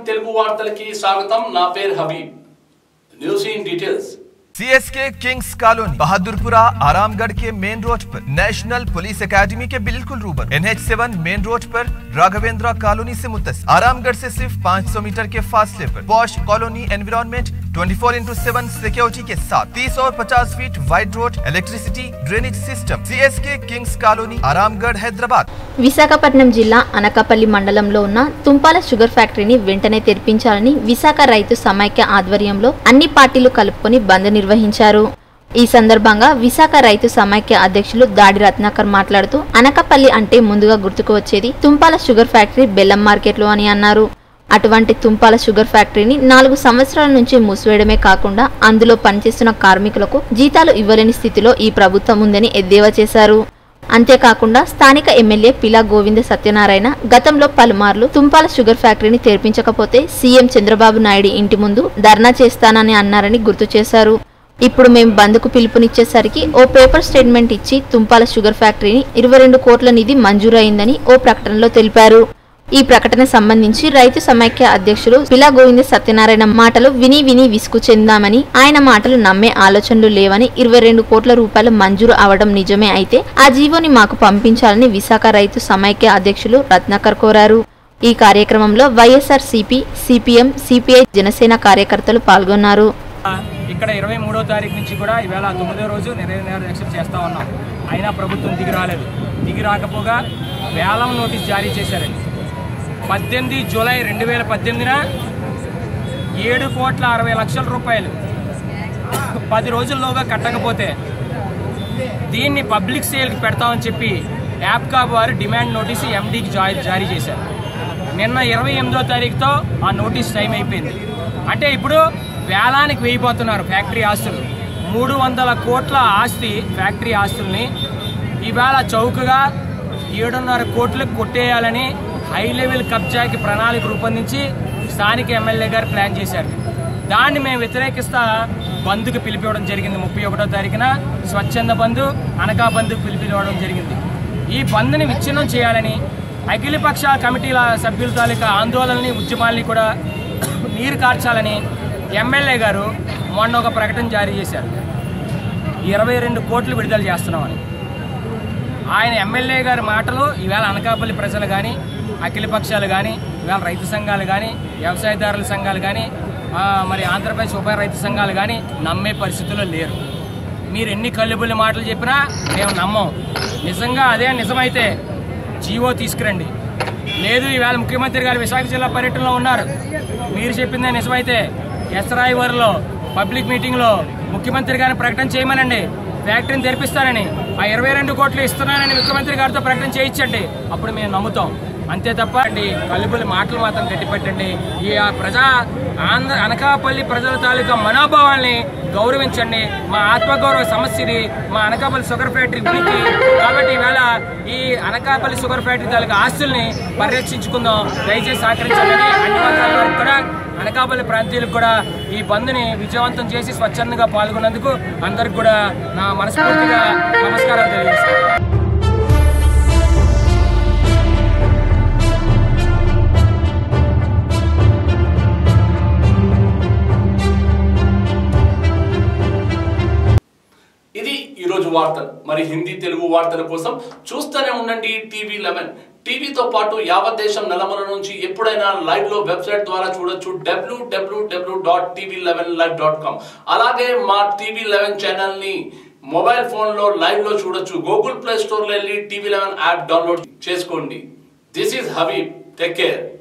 తెలుగు వార్తలకి స్వాగతం నా పేరు Habib news in details CSK Kings Colony Bahadurpura Aramghar के मेन रोड पर नेशनल पुलिस एकेडमी के बिल्कुल रूबर एनएच सेवन मेन रोड पर राघवेंद्रा कॉलोनी से मुतस आरामगढ़ से सिर्फ 500 मीटर के फासले पर posh colony environment 24 into seven security के साथ 30 और 50 feet wide road electricity drainage system CSK Kings Colony Aramghar Hyderabad Visakhapatnam జిల్లా అనకాపల్లి మండలంలో ఉన్న తుంపాల షుగర్ ఫ్యాక్టరీని వెంటనే తెరిపించాలని విశాఖ రైతు సమైక్య ఆధ్వర్యంలో అన్ని పార్టీలు కలుపుకొని బంద్ నిర్వహించారు ఈ సందర్భంగా విశాఖ రైతు సమైక్య అధ్యక్షులు దాడి రత్నాకర్ మాట్లాడుతూ అనకాపల్లి అంటే ముందుగా గుర్తుకు వచ్చేది తుంపాల షుగర్ ఫ్యాక్టరీ బెల్లం మార్కెట్లో అని అన్నారు అటువంటి తుంపాల షుగర్ ఫ్యాక్టరీని నాలుగు సంవత్సరాల నుంచి మూసివేయడమే కాకుండా అందులో పనిచేస్తున్న కార్మికులకు జీతాలు ఇవ్వలేని స్థితిలో ఈ ప్రభుత్వం ఉందని ఎద్దేవా చేశారు అంతేకాకుండా స్థానిక ఎమ్మెల్యే పిలా గోవింద సత్యనారాయణ గతంలో పలుమార్లు తుంపాల షుగర్ ఫ్యాక్టరీని తెరిపించకపోతే సీఎం చంద్రబాబు నాయుడు ఇంటి ముందు ధర్నా చేస్తానని అన్నారని గుర్తు చేశారు ఇప్పుడు మేము బంద్కు పిలుపునిచ్చేసరికి ఓ పేపర్ స్టేట్మెంట్ ఇచ్చి తుంపాల షుగర్ ఫ్యాక్టరీని ఇరవై రెండు కోట్ల నిధి మంజూరు అయిందని ఓ ప్రకటనలో తెలిపారు ఈ ప్రకటన సంబంధించి రైతు సమైక్య అధ్యక్షులు పిలా గోవింద సత్యనారాయణ మాటలు విని విని విసుగు చెందామని ఆయన మాటలు నమ్మే ఆలోచనలు లేవని ఇరవై రెండు కోట్ల రూపాయలు మంజూరు అవడం నిజమే అయితే ఆ జీవోని మాకు పంపించాలని విశాఖ రైతు సమైక్య అధ్యక్షులు రత్నాకర్ కోరారు ఈ కార్యక్రమంలో YSR CP CPM CPI Janasena కార్యకర్తలు పాల్గొన్నారు ఇక్కడ ఇరవై మూడో తారీఖు నుంచి కూడా ఈవేళ తొమ్మిదో రోజు నిరసన దీక్ష చేస్తూ ఉన్నాం అయినా ప్రభుత్వం దిగి రాలేదు దిగి రాకపోగా వేలం నోటీస్ జారీ చేశారండి పద్దెనిమిది జూలై రెండు వేల పద్దెనిమిదిన ఏడు కోట్ల అరవై లక్షల రూపాయలు పది రోజుల్లోగా కట్టకపోతే దీన్ని పబ్లిక్ సేల్కి పెడతామని చెప్పి యాప్కా వారు డిమాండ్ నోటీసు ఎండీకి జారీ జారీ చేశారు నిన్న ఇరవై ఎనిమిదో తారీఖుతో ఆ నోటీస్ టైం అయిపోయింది అంటే ఇప్పుడు వేలానికి వేయిపోతున్నారు ఫ్యాక్టరీ ఆస్తులు మూడు వందల కోట్ల ఆస్తి ఫ్యాక్టరీ ఆస్తుల్ని ఈవేళ చౌకగా ఏడున్నర కోట్లకు కొట్టేయాలని హై లెవెల్ కబ్జాకి ప్రణాళిక రూపొందించి స్థానిక ఎమ్మెల్యే గారు ప్లాన్ చేశారు దాన్ని మేము వ్యతిరేకిస్తా బంద్కు పిలిపివ్వడం జరిగింది ముప్పై ఒకటో తారీఖున స్వచ్ఛంద బంధు అనకా బంధుకు పిలిపివ్వడం జరిగింది ఈ బంద్ని విచ్ఛిన్నం చేయాలని అఖిలపక్ష కమిటీల సభ్యుల తాలూకా ఆందోళనని ఉద్యమాల్ని కూడా నీరు కార్చాలని ఎమ్మెల్యే గారు మొన్న ఒక ప్రకటన జారీ చేశారు ఇరవై రెండు కోట్లు విడుదల చేస్తున్నామని ఆయన ఎమ్మెల్యే గారి మాటలు ఈవేళ అనకాపల్లి ప్రజలు కానీ అఖిల పక్షాలు కానీ ఇవాళ రైతు సంఘాలు కానీ వ్యవసాయదారుల సంఘాలు కానీ ఆ, మరి ఆంధ్రప్రదేశ్ ఉభయ రైతు సంఘాలు కానీ నమ్మే పరిస్థితుల్లో లేరు మీరు ఎన్ని కల్లుబుల్లి మాటలు చెప్పినా మేము నమ్మం నిజంగా అదే నిజమైతే జీవో తీసుకురండి లేదు ఈవేళ ముఖ్యమంత్రి గారు విశాఖ జిల్లా పర్యటనలో ఉన్నారు మీరు చెప్పిందే నిజమైతే ఎస్రాయి వారిలో పబ్లిక్ మీటింగ్లో ముఖ్యమంత్రి గారిని ప్రకటన చేయమనండి ఫ్యాక్టరీని తెరిపిస్తానని ఆ ఇరవై రెండు కోట్లు ఇస్తున్నానని ముఖ్యమంత్రి గారితో ప్రకటన చేయించండి అప్పుడు మేము నమ్ముతాం అంతే తప్ప అండి కలుపుల మాటలు మాత్రం గట్టిపెట్టండి ఈ ఆ ప్రజా ఆంధ్ర అనకాపల్లి ప్రజల తాలూకా మనోభావాల్ని గౌరవించండి మా ఆత్మగౌరవ సమస్యది మా అనకాపల్లి షుగర్ ఫ్యాక్టరీ గురించి కాబట్టి ఈవేళ ఈ అనకాపల్లి షుగర్ ఫ్యాక్టరీ తాలూకా ఆస్తుల్ని పరిరక్షించుకుందాం దయచేసి సహకరించండి అన్ని వర్గాల వారికి కూడా అనకాపల్లి ప్రాంతీయులకు కూడా ఈ బంద్ని విజయవంతం చేసి స్వచ్ఛందంగా పాల్గొన్నందుకు అందరికి కూడా నా మనస్ఫూర్తిగా నమస్కారాలు తెలియజేస్తాను ఇది ఈరోజు వార్తలు మరి హిందీ తెలుగు వార్తల కోసం చూస్తూనే ఉండండి టీవీ లెవెన్ టీవీతో పాటు యావత్ దేశం నలమల నుంచి ఎప్పుడైనా లైవ్ లో వెబ్సైట్ ద్వారా చూడొచ్చు W W W dot TV eleven live dot com అలాగే మా టీవీ లెవెన్ ఛానల్ ని మొబైల్ ఫోన్ లో లైవ్ లో చూడొచ్చు గూగుల్ ప్లే స్టోర్ లో వెళ్ళి టీవీ లెవెన్ యాప్ డౌన్లోడ్ చేసుకోండి this is Habib take care